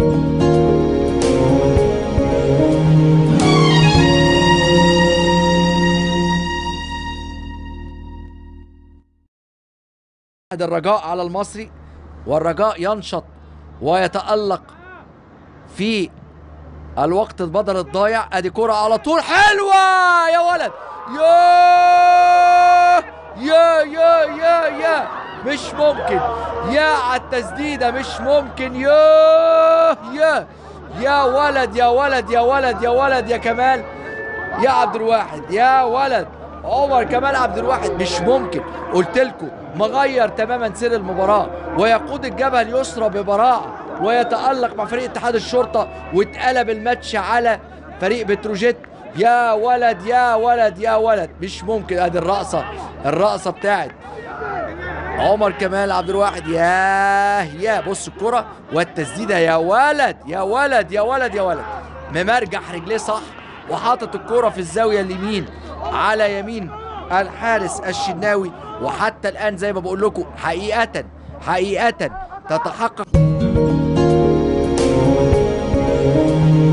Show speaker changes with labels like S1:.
S1: الرجاء على المصري والرجاء ينشط ويتألق في الوقت البدل الضايع ادي كرة على طول حلوة يا ولد يا يا يا يا يا مش ممكن يا على التسديدة مش ممكن يا يا يا ولد يا ولد يا ولد يا ولد يا كمال يا عبد الواحد يا ولد عمر كمال عبد الواحد مش ممكن قلت لكم مغير تماما سير المباراه ويقود الجبهه اليسرى ببراعه ويتالق مع فريق اتحاد الشرطه واتقلب الماتش على فريق بتروجيت يا ولد يا ولد يا ولد مش ممكن ادي الرقصه الرقصه بتاعت عمر كمال عبد الواحد ياه يا بص الكرة والتسديدة يا ولد يا ولد يا ولد يا ولد ممرجح رجليه صح وحاطط الكرة في الزاوية اليمين على يمين الحارس الشناوي وحتى الآن زي ما بقول لكم حقيقة حقيقة تتحقق